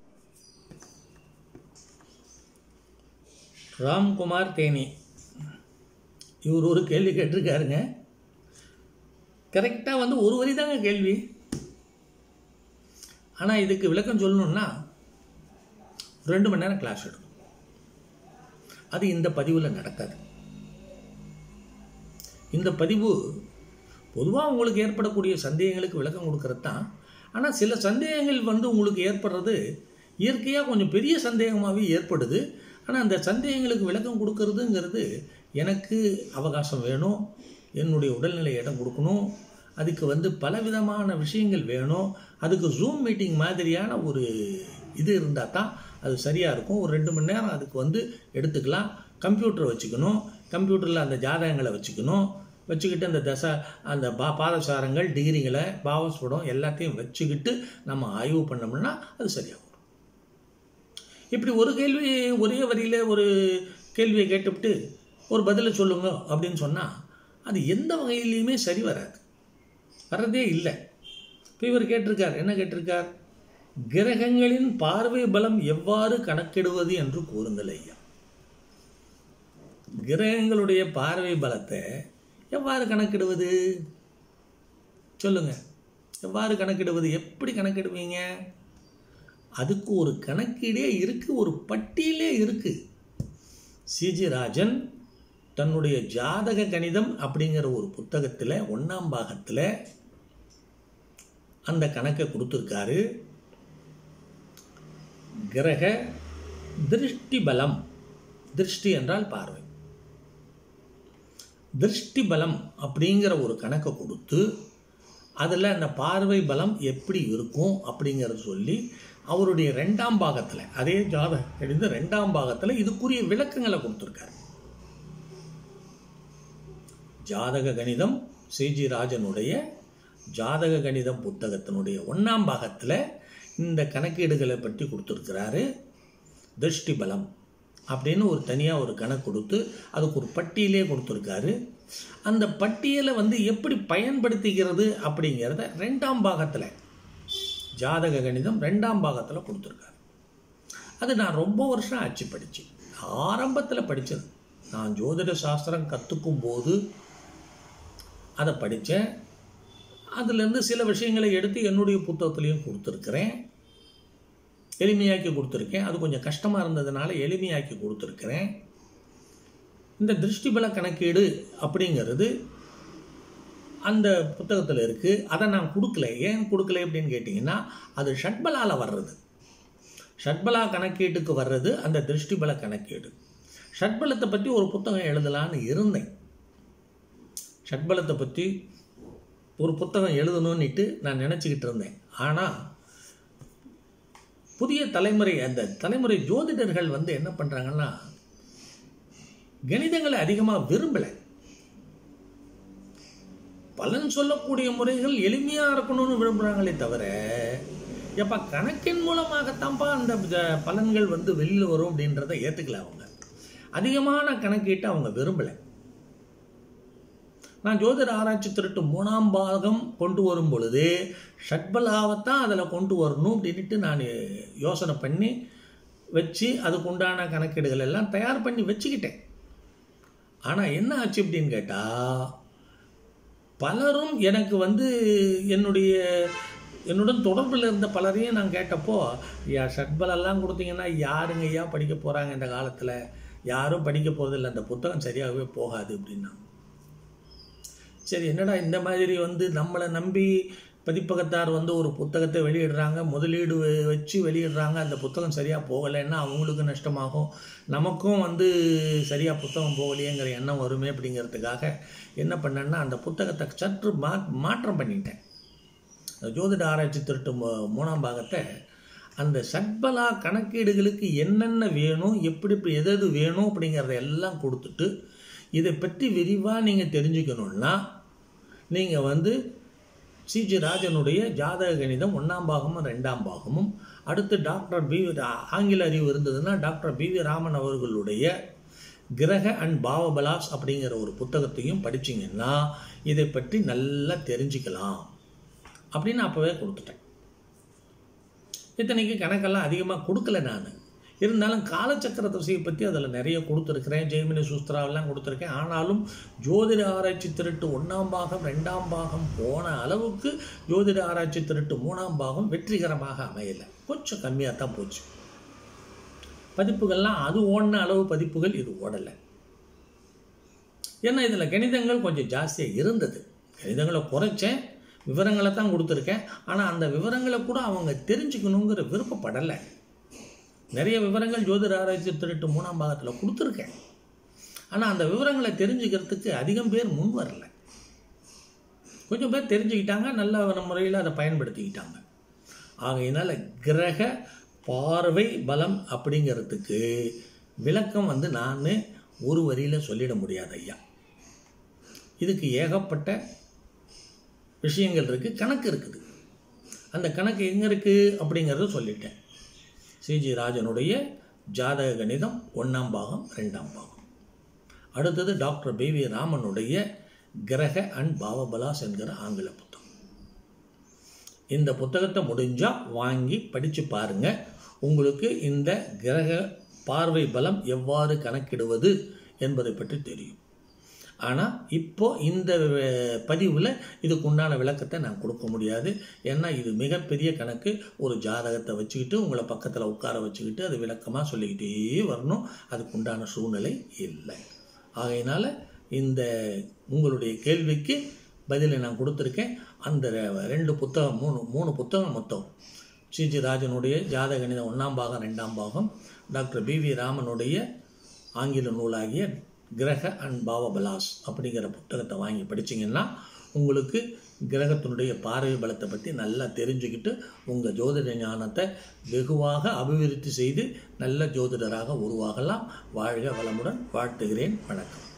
ராம்குமார் தேனி இவர் ஒரு கேள்வி கேட்டிருக்காருங்க கரெக்டாக வந்து ஒரு வரி தாங்க கேள்வி ஆனால் இதுக்கு விளக்கம் சொல்லணும்னா ரெண்டு மணி நேரம் கிளாஸ் எடுக்கும் அது இந்த பதிவில் நடக்காது இந்த பதிவு பொதுவாக உங்களுக்கு ஏற்படக்கூடிய சந்தேகங்களுக்கு விளக்கம் கொடுக்கறது தான் ஆனால் சில சந்தேகங்கள் வந்து உங்களுக்கு ஏற்படுறது இயற்கையாக கொஞ்சம் பெரிய சந்தேகமாகவே ஏற்படுது ஆனால் அந்த சந்தேகங்களுக்கு விளக்கம் கொடுக்கறதுங்கிறது எனக்கு அவகாசம் வேணும் என்னுடைய உடல்நிலை இடம் கொடுக்கணும் அதுக்கு வந்து பலவிதமான விஷயங்கள் வேணும் அதுக்கு ஜூம் மீட்டிங் மாதிரியான ஒரு இது இருந்தால் தான் அது சரியாக இருக்கும் ஒரு ரெண்டு மணி நேரம் அதுக்கு வந்து எடுத்துக்கலாம் கம்ப்யூட்டர் வச்சுக்கணும் கம்ப்யூட்டரில் அந்த ஜாதகங்களை வச்சுக்கணும் வச்சுக்கிட்டு அந்த தசை அந்த பா பாதசாரங்கள் டிகிரிகளை பாவஸ்படம் எல்லாத்தையும் வச்சுக்கிட்டு நம்ம ஆய்வு பண்ணோம்னா அது சரியாகும் இப்படி ஒரு கேள்வி ஒரே வரியில் ஒரு கேள்வியை கேட்டுவிட்டு ஒரு பதிலை சொல்லுங்க அப்படின்னு சொன்னால் அது எந்த வகையிலையுமே சரி வராது வர்றதே இல்லை இப்போ இவர் கேட்டிருக்கார் என்ன கேட்டிருக்கார் கிரகங்களின் பார்வை பலம் எவ்வாறு கணக்கிடுவது என்று கூறுங்கள் ஐயா கிரகங்களுடைய பார்வை பலத்தை எவ்வாறு கணக்கிடுவது சொல்லுங்க எவ்வாறு கணக்கிடுவது எப்படி கணக்கிடுவீங்க அதுக்கு ஒரு கணக்கீடே இருக்கு ஒரு பட்டியலே இருக்கு சிஜி ராஜன் தன்னுடைய ஜாதக கணிதம் அப்படிங்கிற ஒரு புத்தகத்தில் ஒன்றாம் பாகத்தில் அந்த கணக்கை கொடுத்துருக்காரு கிரக திருஷ்டி பலம் திருஷ்டி என்றால் பார்வை திருஷ்டி பலம் அப்படிங்கிற ஒரு கணக்கை கொடுத்து அதில் அந்த பார்வை பலம் எப்படி இருக்கும் அப்படிங்கிறத சொல்லி அவருடைய ரெண்டாம் பாகத்தில் அதே ஜாதக கணித ரெண்டாம் பாகத்தில் இதுக்குரிய விளக்கங்களை கொடுத்துருக்காரு ஜாதக கணிதம் சிஜி ராஜனுடைய ஜாதக கணிதம் புத்தகத்தினுடைய ஒன்றாம் பாகத்தில் இந்த கணக்கீடுகளை பற்றி கொடுத்துருக்கிறாரு திருஷ்டி பலம் அப்படின்னு ஒரு தனியாக ஒரு கணக்கு கொடுத்து அதுக்கு ஒரு பட்டியலே கொடுத்துருக்காரு அந்த பட்டியலை வந்து எப்படி பயன்படுத்திக்கிறது அப்படிங்கிறத ரெண்டாம் பாகத்தில் ஜாதக கணிதம் ரெண்டாம் பாகத்தில் கொடுத்துருக்காரு அது நான் ரொம்ப வருஷம் ஆச்சு படித்து ஆரம்பத்தில் படித்தது நான் ஜோதிட சாஸ்திரம் கற்றுக்கும் போது அதை படித்தேன் அதுலேருந்து சில விஷயங்களை எடுத்து என்னுடைய புத்தகத்துலேயும் கொடுத்துருக்குறேன் எளிமையாக்கி கொடுத்துருக்கேன் அது கொஞ்சம் கஷ்டமாக இருந்ததுனால எளிமையாக்கி கொடுத்துருக்குறேன் இந்த திருஷ்டிபல கணக்கீடு அப்படிங்கிறது அந்த புத்தகத்தில் இருக்குது அதை நான் கொடுக்கல ஏன் கொடுக்கல அப்படின்னு கேட்டிங்கன்னா அது ஷட்பலால் வர்றது ஷட்பலா கணக்கீட்டுக்கு வர்றது அந்த திருஷ்டிபல கணக்கீடு ஷட்பலத்தை பற்றி ஒரு புத்தகம் எழுதலான்னு இருந்தேன் ஷட்பலத்தை பற்றி ஒரு புத்தகம் எழுதணும்னுட்டு நான் நினச்சிக்கிட்டு இருந்தேன் ஆனால் புதிய தலைமுறை அந்த தலைமுறை ஜோதிடர்கள் வந்து என்ன பண்ணுறாங்கன்னா கணிதங்களை அதிகமாக விரும்பலை பலன் சொல்லக்கூடிய முறைகள் எளிமையாக இருக்கணும்னு விரும்புகிறாங்களே தவிர எப்பா கணக்கின் மூலமாகத்தான்ப்பா அந்த ஜ- பலன்கள் வந்து வெளியில் வரும் அப்படின்றத ஏற்றுக்கல அவங்க அதிகமான கணக்கீட்டை அவங்க விரும்பலை நான் ஜோதிட ஆராய்ச்சி திருட்டு மூணாம் பாகம் கொண்டு வரும் பொழுது ஷட்பலாவைத்தான் அதில் கொண்டு வரணும் அப்படின்ட்டு நான் யோசனை பண்ணி வச்சு அதுக்கு உண்டான கணக்கீடுகள் எல்லாம் தயார் பண்ணி வச்சுக்கிட்டேன் ஆனால் என்ன ஆச்சு அப்படின்னு கேட்டால் பலரும் எனக்கு வந்து என்னுடைய என்னுடன் தொடர்பில் இருந்த பலரையும் நான் கேட்டப்போ ஐயா ஷட்பலெல்லாம் கொடுத்தீங்கன்னா யாருங்க ஐயா படிக்க போகிறாங்க இந்த காலத்தில் யாரும் படிக்க போகிறதில்ல அந்த புத்தகம் சரியாகவே போகாது அப்படின்னா சரி என்னடா இந்த மாதிரி வந்து நம்மளை நம்பி பதிப்பகத்தார் வந்து ஒரு புத்தகத்தை வெளியிடுறாங்க முதலீடு வ- வச்சு வெளியிடுறாங்க அந்த புத்தகம் சரியாக போகலைன்னா அவங்களுக்கு நஷ்டமாகும் நமக்கும் வந்து சரியாக புத்தகம் போகலையேங்கிற எண்ணம் வருமே அப்படிங்கிறதுக்காக என்ன பண்ணேன்னா அந்த புத்தகத்தை சற்று மா மாற்றம் பண்ணிட்டேன் அந்த ஜோதிட ஆராய்ச்சி திருட்டு மூ- மூணாம் பாகத்தை அந்த சட்பலா கணக்கீடுகளுக்கு என்னென்ன வேணும் எப்படி எப்படி எது எது வேணும் அப்படிங்கிறத எல்லாம் கொடுத்துட்டு இதை பற்றி விரிவாக நீங்கள் தெரிஞ்சுக்கணுன்னா நீங்கள் வந்து சிஜி ராஜனுடைய ஜாதக கணிதம் ஒன்றாம் பாகமும் ரெண்டாம் பாகமும் அடுத்து டாக்டர் பி ஆங்கில அறிவு இருந்ததுன்னா டாக்டர் பி வி ராமன் அவர்களுடைய கிரக அண்ட் பாவபலாஸ் அப்படிங்கிற ஒரு புத்தகத்தையும் படிச்சீங்கன்னா இதை பற்றி நல்லா தெரிஞ்சுக்கலாம் அப்படின்னு அப்போவே கொடுத்துட்டேன் இத்தனைக்கு கணக்கெல்லாம் அதிகமாக கொடுக்கல நான் இருந்தாலும் காலச்சக்கர திசையை பற்றி அதில் நிறைய கொடுத்துருக்கிறேன் ஜெய்மினி சுஸ்திராவெல்லாம் கொடுத்துருக்கேன் ஆனாலும் ஜோதிட ஆராய்ச்சி திருட்டு ஒன்றாம் பாகம் ரெண்டாம் பாகம் போன அளவுக்கு ஜோதிட ஆராய்ச்சி திருட்டு மூணாம் பாகம் வெற்றிகரமாக அமையலை கொஞ்சம் கம்மியாக தான் போச்சு பதிப்புகள்லாம் அது ஓடின அளவு பதிப்புகள் இது ஓடலை ஏன்னா இதில் கணிதங்கள் கொஞ்சம் ஜாஸ்தியாக இருந்தது கணிதங்களை குறைச்சேன் விவரங்களை தான் கொடுத்துருக்கேன் ஆனால் அந்த விவரங்களை கூட அவங்க தெரிஞ்சுக்கணுங்கிற விருப்பப்படலை நிறைய விவரங்கள் ஜோதிட ஆராய்ச்சி திருட்டு மூணாம் பாகத்தில் கொடுத்துருக்கேன் ஆனால் அந்த விவரங்களை தெரிஞ்சுக்கிறதுக்கு அதிகம் பேர் முன் வரல கொஞ்சம் பேர் தெரிஞ்சுக்கிட்டாங்க நல்ல முறையில் அதை பயன்படுத்திக்கிட்டாங்க ஆகையினால கிரக பார்வை பலம் அப்படிங்கிறதுக்கு விளக்கம் வந்து நான் ஒரு வரியில் சொல்லிட முடியாது ஐயா இதுக்கு ஏகப்பட்ட விஷயங்கள் இருக்குது கணக்கு இருக்குது அந்த கணக்கு எங்கே இருக்குது அப்படிங்கிறத சொல்லிட்டேன் சிஜி ராஜனுடைய ஜாதக கணிதம் ஒன்றாம் பாகம் ரெண்டாம் பாகம் அடுத்தது டாக்டர் பி வி ராமனுடைய கிரக அண்ட் பாவபலாஸ் என்கிற ஆங்கில புத்தகம் இந்த புத்தகத்தை முடிஞ்சால் வாங்கி படித்து பாருங்க உங்களுக்கு இந்த கிரக பார்வை பலம் எவ்வாறு கணக்கிடுவது என்பதை பற்றி தெரியும் ஆனால் இப்போ இந்த பதிவில் இதுக்கு உண்டான விளக்கத்தை நான் கொடுக்க முடியாது ஏன்னா இது மிகப்பெரிய கணக்கு ஒரு ஜாதகத்தை வச்சுக்கிட்டு உங்களை பக்கத்தில் உட்கார வச்சுக்கிட்டு அது விளக்கமாக சொல்லிக்கிட்டே வரணும் அதுக்கு உண்டான சூழ்நிலை இல்லை ஆகையினால இந்த உங்களுடைய கேள்விக்கு பதிலை நான் கொடுத்துருக்கேன் அந்த ரெண்டு புத்தகம் மூணு மூணு புத்தகம் மொத்தம் சிஜி ராஜனுடைய ஜாதக கணிதம் ஒன்றாம் பாகம் ரெண்டாம் பாகம் டாக்டர் பி வி ராமனுடைய ஆங்கில நூலாகிய கிரக அண்ட் பாவபலாஸ் அப்படிங்கிற புத்தகத்தை வாங்கி படிச்சிங்கன்னா உங்களுக்கு கிரகத்தினுடைய பார்வை பலத்தை பற்றி நல்லா தெரிஞ்சுக்கிட்டு உங்கள் ஜோதிட ஞானத்தை வெகுவாக அபிவிருத்தி செய்து நல்ல ஜோதிடராக உருவாகலாம் வாழ்க வளமுடன் வாழ்த்துகிறேன் வணக்கம்